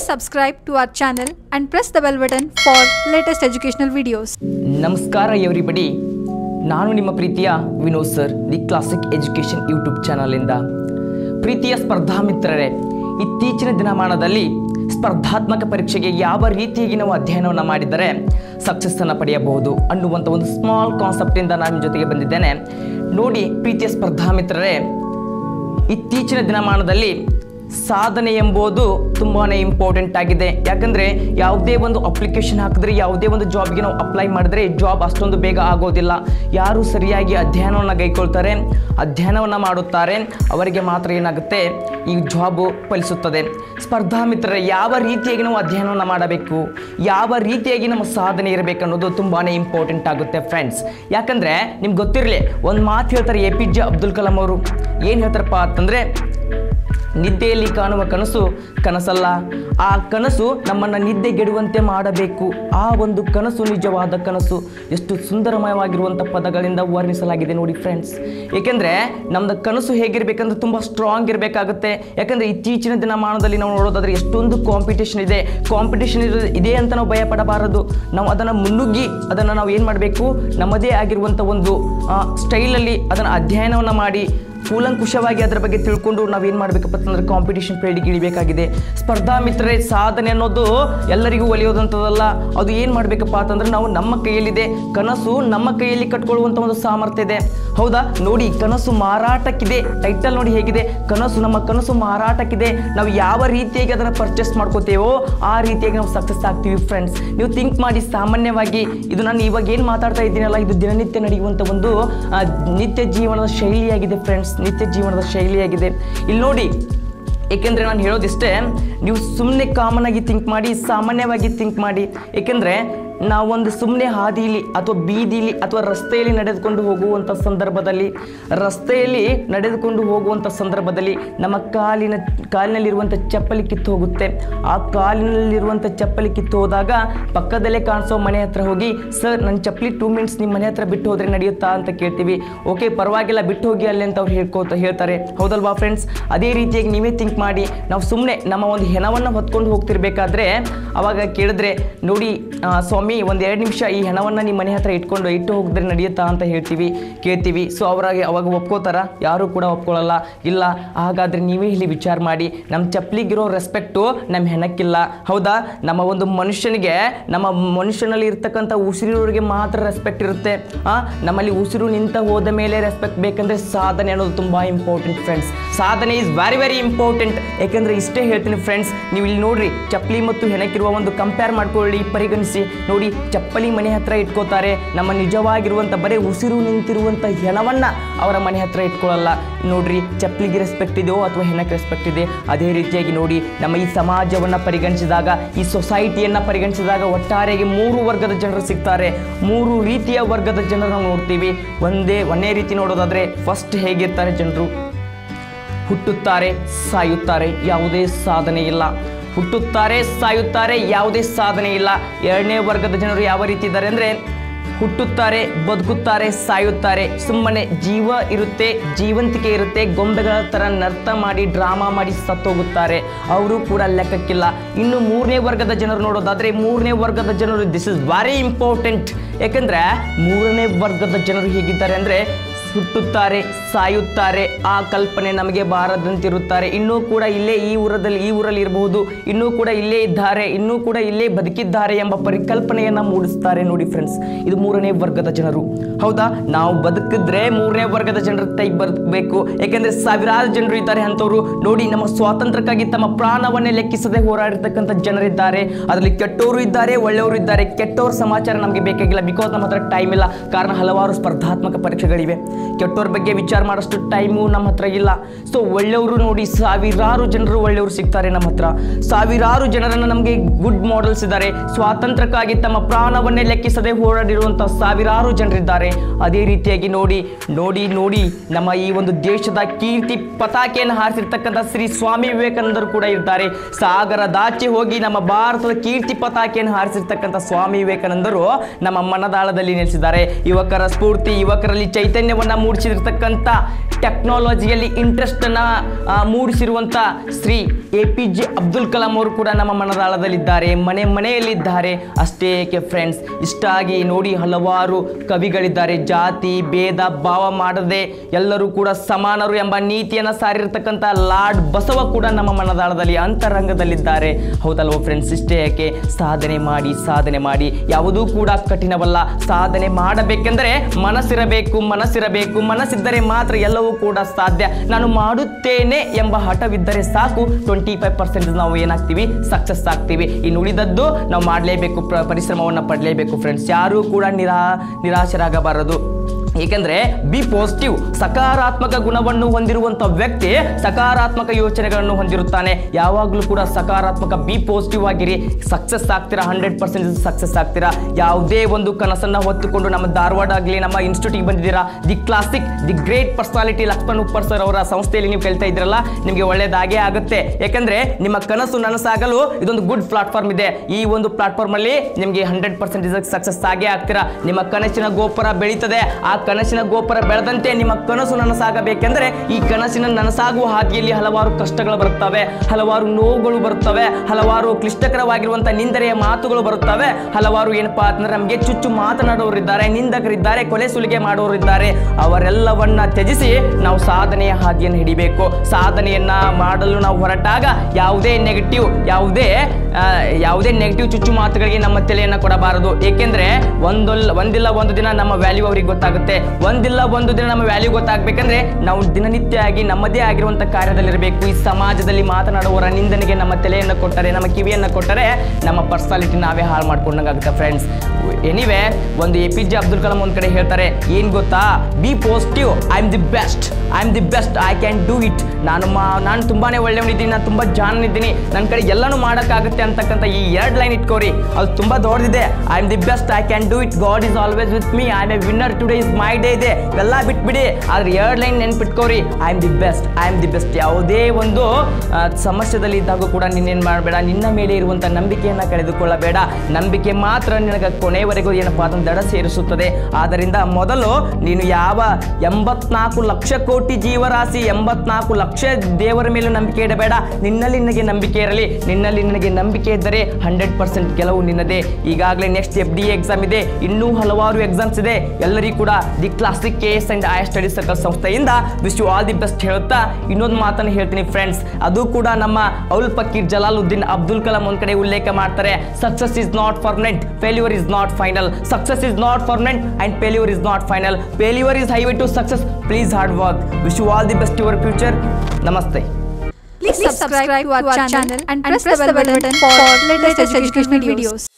subscribe to our channel and press the bell button for latest educational videos. ನಮಸ್ಕಾರ everybody ನಾನು ನಿಮ್ಮ ಪ್ರೀತಿಯ Vinod sir the classic education YouTube ಚಾನಲಿಂದ ಪ್ರೀತಿಯ ಸ್ಪರ್ಧಾ ಮಿತ್ರರೇ ಇತ್ತೀಚಿನ ದಿನಮಾನದಲ್ಲಿ ಸ್ಪರ್ಧಾತ್ಮಕ ಪರೀಕ್ಷೆಗೆ ಯಾವ ರೀತಿಯಾಗಿ ನಾವು ಅಧ್ಯಯನವನ್ನು ಮಾಡಿದರೆ ಸಕ್ಸಸ್ಸನ್ನು ಪಡೆಯಬಹುದು ಅನ್ನುವಂಥ ಒಂದು ಸ್ಮಾಲ್ ಕಾನ್ಸೆಪ್ಟಿಂದ ನಾನು ನಿಮ್ಮ ಜೊತೆಗೆ ಬಂದಿದ್ದೇನೆ ನೋಡಿ ಪ್ರೀತಿಯ ಸ್ಪರ್ಧಾ ಮಿತ್ರರೇ ಇತ್ತೀಚಿನ ದಿನಮಾನದಲ್ಲಿ ಸಾಧನೆ ಎಂಬುದು ತುಂಬಾ ಇಂಪಾರ್ಟೆಂಟ್ ಆಗಿದೆ ಯಾಕಂದರೆ ಯಾವುದೇ ಒಂದು ಅಪ್ಲಿಕೇಶನ್ ಹಾಕಿದ್ರೆ ಯಾವುದೇ ಒಂದು ಜಾಬ್ಗೆ ನಾವು ಅಪ್ಲೈ ಮಾಡಿದ್ರೆ ಜಾಬ್ ಅಷ್ಟೊಂದು ಬೇಗ ಆಗೋದಿಲ್ಲ ಯಾರು ಸರಿಯಾಗಿ ಅಧ್ಯಯನವನ್ನು ಕೈಗೊಳ್ತಾರೆ ಅಧ್ಯಯನವನ್ನು ಮಾಡುತ್ತಾರೆ ಅವರಿಗೆ ಮಾತ್ರ ಏನಾಗುತ್ತೆ ಈ ಜಾಬು ಫಲಿಸುತ್ತದೆ ಸ್ಪರ್ಧಾ ಮಿತ್ರರೇ ಯಾವ ರೀತಿಯಾಗಿ ನಾವು ಅಧ್ಯಯನವನ್ನು ಮಾಡಬೇಕು ಯಾವ ರೀತಿಯಾಗಿ ನಮ್ಮ ಸಾಧನೆ ಇರಬೇಕು ಅನ್ನೋದು ತುಂಬಾ ಇಂಪಾರ್ಟೆಂಟ್ ಆಗುತ್ತೆ ಫ್ರೆಂಡ್ಸ್ ಯಾಕಂದರೆ ನಿಮ್ಗೆ ಗೊತ್ತಿರಲಿ ಒಂದು ಮಾತು ಹೇಳ್ತಾರೆ A P J Abdul Kalam ಅವರು ಏನು ಹೇಳ್ತಾರಪ್ಪ ಅಂತಂದರೆ ನಿದ್ದೆಯಲ್ಲಿ ಕಾಣುವ ಕನಸು ಕನಸಲ್ಲ ಆ ಕನಸು ನಮ್ಮನ್ನು ನಿದ್ದೆಗೆಡುವಂತೆ ಮಾಡಬೇಕು ಆ ಒಂದು ಕನಸು ನಿಜವಾದ ಕನಸು ಎಷ್ಟು ಸುಂದರಮಯವಾಗಿರುವಂಥ ಪದಗಳಿಂದ ವರ್ಣಿಸಲಾಗಿದೆ ನೋಡಿ ಫ್ರೆಂಡ್ಸ್ ಏಕೆಂದರೆ ನಮ್ಮದು ಕನಸು ಹೇಗಿರಬೇಕಂದ್ರೆ ತುಂಬ ಸ್ಟ್ರಾಂಗ್ ಇರಬೇಕಾಗುತ್ತೆ ಯಾಕಂದರೆ ಇತ್ತೀಚಿನ ದಿನಮಾನದಲ್ಲಿ ನಾವು ನೋಡೋದಾದ್ರೆ ಎಷ್ಟೊಂದು ಕಾಂಪಿಟೇಷನ್ ಇದೆ ಕಾಂಪಿಟೇಷನ್ ಇದೆ ಅಂತ ನಾವು ಭಯಪಡಬಾರದು ನಾವು ಅದನ್ನು ಮುನ್ನುಗ್ಗಿ ಅದನ್ನು ನಾವು ಏನು ಮಾಡಬೇಕು ನಮ್ಮದೇ ಆಗಿರುವಂಥ ಒಂದು ಸ್ಟೈಲಲ್ಲಿ ಅದನ್ನು ಅಧ್ಯಯನವನ್ನು ಮಾಡಿ ಕೂಲಂಕುಷವಾಗಿ ಅದರ ಬಗ್ಗೆ ತಿಳ್ಕೊಂಡು ನಾವೇನು ಮಾಡಬೇಕಪ್ಪ ಅಂತಂದ್ರೆ ಕಾಂಪಿಟೇಷನ್ ಫೀಲ್ಡ್ಗೆ ಇಳಿಬೇಕಾಗಿದೆ ಸ್ಪರ್ಧಾ ಮಿತ್ರರೇ ಸಾಧನೆ ಅನ್ನೋದು ಎಲ್ಲರಿಗೂ ಒಲಿಯೋದಂಥದ್ದಲ್ಲ ಅದು ಏನು ಮಾಡಬೇಕಪ್ಪ ಅಂತಂದ್ರೆ ನಾವು ನಮ್ಮ ಕೈಯಲ್ಲಿದೆ ಕನಸು ನಮ್ಮ ಕೈಯಲ್ಲಿ ಕಟ್ಕೊಳ್ಳುವಂಥ ಒಂದು ಸಾಮರ್ಥ್ಯ ಇದೆ ಹೌದಾ ನೋಡಿ ಕನಸು ಮಾರಾಟಕ್ಕಿದೆ ಟೈಟಲ್ ನೋಡಿ ಹೇಗಿದೆ ಕನಸು ನಮ್ಮ ಕನಸು ಮಾರಾಟಕ್ಕಿದೆ ನಾವು ಯಾವ ರೀತಿಯಾಗಿ ಅದನ್ನು ಪರ್ಚೇಸ್ ಮಾಡ್ಕೋತೇವೋ ಆ ರೀತಿಯಾಗಿ ನಾವು ಸಕ್ಸಸ್ ಆಗ್ತೀವಿ ಫ್ರೆಂಡ್ಸ್ ನೀವು ಥಿಂಕ್ ಮಾಡಿ ಸಾಮಾನ್ಯವಾಗಿ ಇದು ನಾನು ಇವಾಗ ಏನು ಮಾತಾಡ್ತಾ ಇದ್ದೀನಲ್ಲ ಇದು ದಿನನಿತ್ಯ ನಡೆಯುವಂಥ ಒಂದು ಆ, ನಿತ್ಯ ಜೀವನದ ಶೈಲಿಯಾಗಿದೆ ಫ್ರೆಂಡ್ಸ್ ನಿತ್ಯ ಜೀವನದ ಶೈಲಿಯಾಗಿದೆ ಇಲ್ಲಿ ನೋಡಿ ಏಕೆಂದರೆ ನಾನು ಹೇಳೋದಿಷ್ಟೇ ನೀವು ಸುಮ್ಮನೆ ಕಾಮನ್ ಆಗಿ ಥಿಂಕ್ ಮಾಡಿ ಸಾಮಾನ್ಯವಾಗಿ ಥಿಂಕ್ ಮಾಡಿ ಏಕೆಂದರೆ ನಾವೊಂದು ಸುಮ್ಮನೆ ಹಾದಿಲಿ ಅಥವಾ ಬೀದಿಲಿ ಅಥವಾ ರಸ್ತೆಯಲ್ಲಿ ನಡೆದುಕೊಂಡು ಹೋಗುವಂಥ ಸಂದರ್ಭದಲ್ಲಿ ರಸ್ತೆಯಲ್ಲಿ ನಡೆದುಕೊಂಡು ಹೋಗುವಂಥ ಸಂದರ್ಭದಲ್ಲಿ ನಮ್ಮ ಕಾಲಿನ ಕಾಲಿನಲ್ಲಿರುವಂಥ ಚಪ್ಪಲಿ ಕಿತ್ತು ಹೋಗುತ್ತೆ ಆ ಕಾಲಿನಲ್ಲಿರುವಂಥ ಚಪ್ಪಲಿ ಕಿತ್ತು ಹೋದಾಗ ಪಕ್ಕದಲ್ಲೇ ಕಾಣಿಸೋ ಮನೆ ಹತ್ರ ಹೋಗಿ ಸರ್ ನನ್ನ ಚಪ್ಪಲಿ ಟೂ ಮಿನಿಟ್ಸ್ ನಿಮ್ಮ ಮನೆ ಹತ್ರ ಬಿಟ್ಟು ಹೋದರೆ ನಡೆಯುತ್ತಾ ಅಂತ ಕೇಳ್ತೀವಿ ಓಕೆ ಪರವಾಗಿಲ್ಲ ಬಿಟ್ಟು ಹೋಗಿ ಅಲ್ಲಿ ಅಂತ ಅವ್ರು ಹೇಳ್ಕೋತ ಹೇಳ್ತಾರೆ ಹೌದಲ್ವಾ ಫ್ರೆಂಡ್ಸ್ ಅದೇ ರೀತಿಯಾಗಿ ನೀವೇ ಥಿಂಕ್ ಮಾಡಿ ನಾವು ಸುಮ್ಮನೆ ನಮ್ಮ ಒಂದು ಹೆಣವನ್ನು ಹೊತ್ಕೊಂಡು ಹೋಗ್ತಿರ್ಬೇಕಾದ್ರೆ ಅವಾಗ ಕೇಳಿದ್ರೆ ನೋಡಿ ಆ, ಸ್ವಾಮಿ ಒಂದು ಎರಡು ನಿಮಿಷ ಈ ಹೆಣವನ್ನು ನಿಮ್ಮ ಮನೆ ಹತ್ರ ಇಟ್ಕೊಂಡು ಇಟ್ಟು ಹೋಗಿದ್ರೆ ನಡೆಯುತ್ತಾ ಅಂತ ಹೇಳ್ತೀವಿ ಕೇಳ್ತೀವಿ ಸೊ ಅವರಾಗಿ ಅವಾಗ ಒಪ್ಕೋತಾರ ಯಾರೂ ಕೂಡ ಒಪ್ಕೊಳ್ಳಲ್ಲ ಇಲ್ಲ ಹಾಗಾದರೆ ನೀವೇ ಇಲ್ಲಿ ವಿಚಾರ ಮಾಡಿ ನಮ್ಮ ಚಪ್ಪಲಿಗಿರೋ ರೆಸ್ಪೆಕ್ಟು ನಮ್ಮ ಹೆಣಕ್ಕಿಲ್ಲ ಹೌದಾ ನಮ್ಮ ಒಂದು ಮನುಷ್ಯನಿಗೆ ನಮ್ಮ ಮನುಷ್ಯನಲ್ಲಿ ಇರ್ತಕ್ಕಂಥ ಉಸಿರಿರೋರಿಗೆ ಮಾತ್ರ ರೆಸ್ಪೆಕ್ಟ್ ಇರುತ್ತೆ ಆ, ನಮ್ಮಲ್ಲಿ ಉಸಿರು ನಿಂತ ಹೋದ ಮೇಲೆ ರೆಸ್ಪೆಕ್ಟ್ ಬೇಕಂದ್ರೆ ಸಾಧನೆ ಅನ್ನೋದು ತುಂಬ ಇಂಪಾರ್ಟೆಂಟ್ ಫ್ರೆಂಡ್ಸ್ ಸಾಧನೆ ಈಸ್ ವೆರಿ ವೆರಿ ಇಂಪಾರ್ಟೆಂಟ್ ಯಾಕೆಂದ್ರೆ ಇಷ್ಟೇ ಹೇಳ್ತೀನಿ ಫ್ರೆಂಡ್ಸ್ ನೀವು ಇಲ್ಲಿ ನೋಡ್ರಿ ಚಪ್ಪಲಿ ಮತ್ತು ಹೆಣಕ್ಕಿರುವ ಒಂದು ಕಂಪೇರ್ ಮಾಡ್ಕೊಳ್ಳಿ ಪರಿಗಣಿಸಿ ನೋಡಿ ಚಪ್ಪಲಿ ಮನೆ ಹತ್ರ ಇಟ್ಕೋತಾರೆ ನಮ್ಮ ನಿಜವಾಗಿರುವಂಥ ಬರೀ ಉಸಿರು ನಿಂತಿರುವಂಥ ಹೆಣವನ್ನ ಅವರ ಮನೆ ಹತ್ರ ಇಟ್ಕೊಳ್ಳಲ್ಲ ನೋಡ್ರಿ ಚಪ್ಪಲಿಗೆ ರೆಸ್ಪೆಕ್ಟ್ ಇದೆಯೋ ಅಥವಾ ಹೆಣಕ್ಕೆ ರೆಸ್ಪೆಕ್ಟ್ ಇದೆ ಅದೇ ರೀತಿಯಾಗಿ ನೋಡಿ ನಮ್ಮ ಈ ಸಮಾಜವನ್ನು ಪರಿಗಣಿಸಿದಾಗ ಈ ಸೊಸೈಟಿಯನ್ನು ಪರಿಗಣಿಸಿದಾಗ ಒಟ್ಟಾರೆಯಾಗಿ ಮೂರು ವರ್ಗದ ಜನರು ಸಿಗ್ತಾರೆ ಮೂರು ರೀತಿಯ ವರ್ಗದ ಜನರು ನಾವು ನೋಡ್ತೀವಿ ಒಂದೇ ಒಂದೇ ರೀತಿ ನೋಡೋದಾದ್ರೆ ಫಸ್ಟ್ ಹೇಗಿರ್ತಾರೆ ಜನರು ಹುಟ್ಟುತ್ತಾರೆ ಸಾಯುತ್ತಾರೆ ಯಾವುದೇ ಸಾಧನೆ ಇಲ್ಲ ಹುಟ್ಟುತ್ತಾರೆ ಸಾಯುತ್ತಾರೆ ಯಾವುದೇ ಸಾಧನೆ ಇಲ್ಲ ಎರಡನೇ ವರ್ಗದ ಜನರು ಯಾವ ರೀತಿ ಇದ್ದಾರೆ ಅಂದರೆ ಹುಟ್ಟುತ್ತಾರೆ ಬದುಕುತ್ತಾರೆ ಸಾಯುತ್ತಾರೆ ಸುಮ್ಮನೆ ಜೀವ ಇರುತ್ತೆ ಜೀವಂತಿಕೆ ಇರುತ್ತೆ ಗೊಂಬೆಗಳ ಥರ ನರ್ತ ಮಾಡಿ ಡ್ರಾಮಾ ಮಾಡಿ ಸತ್ತೋಗುತ್ತಾರೆ ಅವರು ಕೂಡ ಲೆಕ್ಕಕ್ಕಿಲ್ಲ ಇನ್ನು ಮೂರನೇ ವರ್ಗದ ಜನರು ನೋಡೋದಾದರೆ ಮೂರನೇ ವರ್ಗದ ಜನರು ದಿಸ್ ಇಸ್ ವೆರಿ ಇಂಪಾರ್ಟೆಂಟ್ ಯಾಕಂದರೆ ಮೂರನೇ ವರ್ಗದ ಜನರು ಹೇಗಿದ್ದಾರೆ ಅಂದರೆ ಹುಟ್ಟುತ್ತಾರೆ ಸಾಯುತ್ತಾರೆ ಆ ಕಲ್ಪನೆ ನಮಗೆ ಬಾರದಂತಿರುತ್ತಾರೆ ಇನ್ನೂ ಕೂಡ ಇಲ್ಲೇ ಈ ಊರದಲ್ಲಿ ಈ ಊರಲ್ಲಿ ಇರಬಹುದು ಇನ್ನೂ ಕೂಡ ಇಲ್ಲೇ ಇದ್ದಾರೆ ಇನ್ನೂ ಕೂಡ ಇಲ್ಲೇ ಬದುಕಿದ್ದಾರೆ ಎಂಬ ಪರಿಕಲ್ಪನೆಯನ್ನು ಮೂಡಿಸ್ತಾರೆ ನೋಡಿ ಫ್ರೆಂಡ್ಸ್ ಇದು ಮೂರನೇ ವರ್ಗದ ಜನರು ಹೌದಾ ನಾವು ಬದುಕಿದ್ರೆ ಮೂರನೇ ವರ್ಗದ ಜನರ ಟೈಪ್ ಬದುಕಬೇಕು ಯಾಕೆಂದ್ರೆ ಸಾವಿರಾರು ಜನರು ಇದ್ದಾರೆ ಅಂಥವ್ರು ನೋಡಿ ನಮ್ಮ ಸ್ವಾತಂತ್ರ್ಯಕ್ಕಾಗಿ ತಮ್ಮ ಪ್ರಾಣವನ್ನೇ ಲೆಕ್ಕಿಸದೆ ಹೋರಾಡಿರ್ತಕ್ಕಂಥ ಜನರಿದ್ದಾರೆ ಅದರಲ್ಲಿ ಕೆಟ್ಟವರು ಇದ್ದಾರೆ ಒಳ್ಳೆಯವರು ಇದ್ದಾರೆ ಕೆಟ್ಟವ್ರ ಸಮಾಚಾರ ನಮಗೆ ಬೇಕಾಗಿಲ್ಲ ಬಿಕಾಸ್ ನಮ್ಮ ಹತ್ರ ಟೈಮ್ ಇಲ್ಲ ಕಾರಣ ಹಲವಾರು ಸ್ಪರ್ಧಾತ್ಮಕ ಪರೀಕ್ಷೆಗಳಿವೆ ಕೆಟ್ಟವ್ರ ಬಗ್ಗೆ ವಿಚಾರ ಮಾಡೋಷ್ಟು ಟೈಮು ನಮ್ಮ ಹತ್ರ ಇಲ್ಲ ಸೊ ಒಳ್ಳೆಯವರು ನೋಡಿ ಸಾವಿರಾರು ಜನರು ಒಳ್ಳೆಯವರು ಸಿಗ್ತಾರೆ ನಮ್ಮ ಹತ್ರ ಸಾವಿರಾರು ಜನರನ್ನು ನಮಗೆ ಗುಡ್ ಮಾಡೆಲ್ಸ್ ಇದ್ದಾರೆ ಸ್ವಾತಂತ್ರ್ಯಕ್ಕಾಗಿ ತಮ್ಮ ಪ್ರಾಣವನ್ನೇ ಲೆಕ್ಕಿಸದೆ ಹೋರಾಡಿರುವಂಥ ಸಾವಿರಾರು ಜನರಿದ್ದಾರೆ ಅದೇ ರೀತಿಯಾಗಿ ನೋಡಿ ನೋಡಿ ನೋಡಿ ನಮ್ಮ ಈ ಒಂದು ದೇಶದ ಕೀರ್ತಿ ಪತಾಕೆಯನ್ನು ಹಾರಿಸಿರ್ತಕ್ಕಂಥ ಶ್ರೀ ಸ್ವಾಮಿ ವಿವೇಕಾನಂದರು ಕೂಡ ಇರ್ತಾರೆ ಸಾಗರದಾಚೆ ಹೋಗಿ ನಮ್ಮ ಭಾರತದ ಕೀರ್ತಿ ಪತಾಕೆಯನ್ನು ಹಾರಿಸಿರ್ತಕ್ಕಂಥ ಸ್ವಾಮಿ ವಿವೇಕಾನಂದರು ನಮ್ಮ ಮನದಾಳದಲ್ಲಿ ನೆಲೆಸಿದ್ದಾರೆ ಯುವಕರ ಸ್ಫೂರ್ತಿ ಯುವಕರಲ್ಲಿ ಚೈತನ್ಯವನ್ನು ಅನ್ನ ಮೂಡಿಸಿರ್ತಕ್ಕಂಥ ಟೆಕ್ನಾಲಜಿಯಲ್ಲಿ ಇಂಟ್ರೆಸ್ಟ್ ಅನ್ನ ಆ, ಮೂಡಿಸಿರುವಂತ Shri A P J Abdul Kalam ಅವರು ಕೂಡ ನಮ್ಮ ಮನದಾಳದಲ್ಲಿದ್ದಾರೆ ಮನೆ ಮನೆಯಲ್ಲಿದ್ದಾರೆ ಅಷ್ಟೇ ಏಕೆ ಫ್ರೆಂಡ್ಸ್ ಇಷ್ಟಾಗಿ ನೋಡಿ ಹಲವಾರು ಕವಿಗಳಿದ್ದಾರೆ ಜಾತಿ ಭೇದ ಭಾವ ಮಾಡದೆ ಎಲ್ಲರೂ ಕೂಡ ಸಮಾನರು ಎಂಬ ನೀತಿಯನ್ನು ಸಾರಿರ್ತಕ್ಕಂಥ ಲಾರ್ಡ್ ಬಸವ ಕೂಡ ನಮ್ಮ ಮನದಾಳದಲ್ಲಿ ಅಂತರಂಗದಲ್ಲಿದ್ದಾರೆ ಹೌದಲ್ವ ಫ್ರೆಂಡ್ಸ್ ಇಷ್ಟೇ ಯಾಕೆ ಸಾಧನೆ ಮಾಡಿ ಸಾಧನೆ ಮಾಡಿ ಯಾವುದೂ ಕೂಡ ಕಠಿಣವಲ್ಲ ಸಾಧನೆ ಮಾಡಬೇಕೆಂದರೆ ಮನಸ್ಸಿರಬೇಕು ಮನಸ್ಸಿರಬೇಕು ಮನಸ್ಸಿದ್ದರೆ ಮಾತ್ರ ಎಲ್ಲವೂ ಕೂಡ ಸಾಧ್ಯ ನಾನು ಮಾಡುತ್ತೇನೆ ಎಂಬ ಹಠವಿದ್ದರೆ ಸಾಕು ಟ್ವೆಂಟಿ ಫೈವ್ ಪರ್ಸೆಂಟ್ ನಾವು ಏನಾಗ್ತೀವಿ ಸಕ್ಸಸ್ ಆಗ್ತೀವಿ ಇನ್ನು ಉಳಿದದ್ದು ನಾವು ಮಾಡಲೇಬೇಕು ಪ್ರ ಪರಿಶ್ರಮವನ್ನು ಪಡಲೇಬೇಕು ಫ್ರೆಂಡ್ಸ್ ಯಾರೂ ಕೂಡ ನಿರಾ ನಿರಾಶರಾಗಬಾರದು ಏಕೆಂದರೆ ಬಿ ಪಾಸಿಟಿವ್ ಸಕಾರಾತ್ಮಕ ಗುಣವನ್ನು ಹೊಂದಿರುವಂಥ ವ್ಯಕ್ತಿ ಸಕಾರಾತ್ಮಕ ಯೋಚನೆಗಳನ್ನು ಹೊಂದಿರುತ್ತಾನೆ ಯಾವಾಗಲೂ ಕೂಡ ಸಕಾರಾತ್ಮಕ ಬಿ ಪಾಸಿಟಿವ್ ಆಗಿರಿ ಸಕ್ಸಸ್ ಆಗ್ತೀರಾ ಹಂಡ್ರೆಡ್ ಪರ್ಸೆಂಟ್ ಸಕ್ಸಸ್ ಆಗ್ತೀರಾ ಯಾವುದೇ ಒಂದು ಕನಸನ್ನು ಹೊತ್ತುಕೊಂಡು ನಮ್ಮ ಧಾರವಾಡ ಆಗಲಿ ನಮ್ಮ ಇನ್ಸ್ಟಿಟ್ಯೂಟಿಗೆ ಬಂದಿದ್ದೀರಾ the classic the great personality Laxman Uppar sir ಅವರ ಸಂಸ್ಥೆಯಲ್ಲಿ ನೀವು ಕೇಳ್ತಾ ಇದ್ರಲ್ಲ ನಿಮಗೆ ಒಳ್ಳೇದಾಗೇ ಆಗುತ್ತೆ ಯಾಕಂದ್ರೆ ನಿಮ್ಮ ಕನಸು ನನಸಾಗಲು ಇದೊಂದು ಗುಡ್ ಪ್ಲಾಟ್ಫಾರ್ಮ್ ಇದೆ ಈ ಒಂದು ಪ್ಲಾಟ್ಫಾರ್ಮ್ ಅಲ್ಲಿ ನಿಮಗೆ ಹಂಡ್ರೆಡ್ ಪರ್ಸೆಂಟ್ ಸಕ್ಸಸ್ ಆಗೇ ಆಗ್ತೀರಾ ನಿಮ್ಮ ಕನಸಿನ ಗೋಪುರ ಬೆಳೀತದೆ ಆ ಕನಸಿನ ಗೋಪುರ ಬೆಳೆದಂತೆ ನಿಮ್ಮ ಕನಸು ನನಸಾಗಬೇಕೆಂದರೆ ಈ ಕನಸಿನ ನನಸಾಗುವ ಹಾದಿಯಲ್ಲಿ ಹಲವಾರು ಕಷ್ಟಗಳು ಬರುತ್ತವೆ ಹಲವಾರು ನೋವುಗಳು ಬರುತ್ತವೆ ಹಲವಾರು ಕ್ಲಿಷ್ಟಕರವಾಗಿರುವಂಥ ನಿಂದನೆಯ ಮಾತುಗಳು ಬರುತ್ತವೆ ಹಲವಾರು ಏನಪ್ಪಾ ಅಂತಂದ್ರೆ ನಮಗೆ ಚುಚ್ಚು ಮಾತನಾಡೋರಿದ್ದಾರೆ ನಿಂದಕರಿದ್ದಾರೆ ಕೊಲೆ ಸುಲಿಗೆ ಮಾಡೋರಿದ್ದಾರೆ ಅವರೆಲ್ಲವನ್ನ ತ್ಯಜಿಸಿ ನಾವು ಸಾಧನೆಯ ಹಾದಿಯನ್ನು ಹಿಡಿಬೇಕು ಸಾಧನೆಯನ್ನ ಮಾಡಲು ನಾವು ಹೊರಟಾಗ ಯಾವುದೇ ನೆಗೆಟಿವ್ ಯಾವುದೇ ಆ, ಯಾವುದೇ ನೆಗೆಟಿವ್ ಚುಚ್ಚು ಮಾತುಗಳಿಗೆ ನಮ್ಮ ತಲೆಯನ್ನು ಕೊಡಬಾರದು ಏಕೆಂದ್ರೆ ಒಂದೊಲ್ಲ ಒಂದಿಲ್ಲ ಒಂದು ದಿನ ನಮ್ಮ ವ್ಯಾಲ್ಯೂ ಅವ್ರಿಗೆ ಗೊತ್ತಾಗುತ್ತೆ ಒಂದಿಲ್ಲ ಒಂದು ದಿನ ನಮ್ಮ ವ್ಯಾಲ್ಯೂ ಗೊತ್ತಾಗಬೇಕಂದ್ರೆ ನಾವು ದಿನನಿತ್ಯ ಆಗಿ ನಮ್ಮದೇ ಆಗಿರುವಂಥ ಕಾರ್ಯದಲ್ಲಿರಬೇಕು ಈ ಸಮಾಜದಲ್ಲಿ ಮಾತನಾಡುವವರ ನಿಂದನೆಗೆ ನಮ್ಮ ತಲೆಯನ್ನು ಕೊಟ್ಟರೆ ನಮ್ಮ ಕಿವಿಯನ್ನು ಕೊಟ್ಟರೆ ನಮ್ಮ ಪರ್ಸನಾಲಿಟಿ ನಾವೇ ಹಾಳು ಮಾಡ್ಕೊಂಡಂಗಾಗುತ್ತೆ ಫ್ರೆಂಡ್ಸ್ ಎನಿವೆ ಒಂದು A P J Abdul Kalam ಒಂದು ಕಡೆ ಹೇಳ್ತಾರೆ ಏನು ಗೊತ್ತಾ be positive I am the best I am the best I can do it ನಾನು ಮಾ ನಾನು ತುಂಬಾನೇ ಒಳ್ಳೆಯವನಿದ್ದೀನಿ ನಾನು ತುಂಬ ಜಾಣನಿದ್ದೀನಿ ನನ್ನ ಕಡೆ ಎಲ್ಲನೂ ಮಾಡೋಕ್ಕಾಗುತ್ತೆ ಅಂತಕ್ಕಂಥ ಈ ಎರಡು ಲೈನ್ ಇಟ್ಕೋರಿ ಅದು ತುಂಬ ದೊಡ್ಡದಿದೆ I am the best I can do it God is always with me I am a winner today is my day ಇದೆ ಎಲ್ಲ ಬಿಟ್ಬಿಡಿ ಆದ್ರೆ ಎರಡು ಲೈನ್ ನೆನ್ಪಿಟ್ಕೋರಿ I am the best I am the best ಯಾವುದೇ ಒಂದು ಆ, ಸಮಸ್ಯೆದಲ್ಲಿ ಇದ್ದಾಗ ಕೂಡ ನೀನೇನು ಮಾಡಬೇಡ ನಿನ್ನ ಮೇಲೆ ಇರುವಂಥ ನಂಬಿಕೆಯನ್ನು ಕಳೆದುಕೊಳ್ಳಬೇಡ ನಂಬಿಕೆ ಮಾತ್ರ ನಿನಗೆ ಕೊನೆಯವರೆಗೂ ಏನಪ್ಪಾ ಅದನ್ನು ದಡ ಸೇರಿಸುತ್ತದೆ ಆದ್ದರಿಂದ ಮೊದಲು ನೀನು ಯಾವ ಎಂಬತ್ನಾಲ್ಕು ಲಕ್ಷ ಕೋಟಿ ಜೀವರಾಶಿ ಎಂಬತ್ನಾಲ್ಕು ಲಕ್ಷ ದೇವರ ಮೇಲೂ ನಂಬಿಕೆ ಇಡಬೇಡ ನಿನ್ನಲ್ಲಿ ನಿನಗೆ ನಂಬಿಕೆ ಇರಲಿ ನಿನ್ನಲ್ಲಿ ನಿನಗೆ ನಂಬಿಕೆ ಇದ್ದರೆ ಹಂಡ್ರೆಡ್ ಪರ್ಸೆಂಟ್ ಗೆಲುವು ನಿನ್ನದೇ ಈಗಾಗಲೇ ನೆಕ್ಸ್ಟ್ ಎಫ್ ಡಿ ಎಕ್ಸಾಮ್ ಇದೆ ಇನ್ನೂ ಹಲವಾರು ಎಕ್ಸಾಮ್ಸ್ ಇದೆ ಎಲ್ಲರಿಗೂ ಕೂಡ the classic K S and I study circle ಸಂಸ್ಥೆಯಿಂದ wish you all the best ಹೇಳುತ್ತಾ ಇನ್ನೊಂದು ಮಾತನ್ನು ಹೇಳ್ತೀನಿ ಫ್ರೆಂಡ್ಸ್ ಅದು ಕೂಡ ನಮ್ಮ ಔಲ್ ಫಕೀರ್ ಜಲಾಲುದ್ದೀನ್ ಅಬ್ದುಲ್ ಕಲಾಂ ಒಂದ್ ಕಡೆ ಉಲ್ಲೇಖ ಮಾಡ್ತಾರೆ success is not permanent failure is not final success is not permanent and failure is not final failure is highway to success please hard work wish you all the best your future ನಮಸ್ತೆ Please subscribe to our channel and press the bell button for latest educational videos.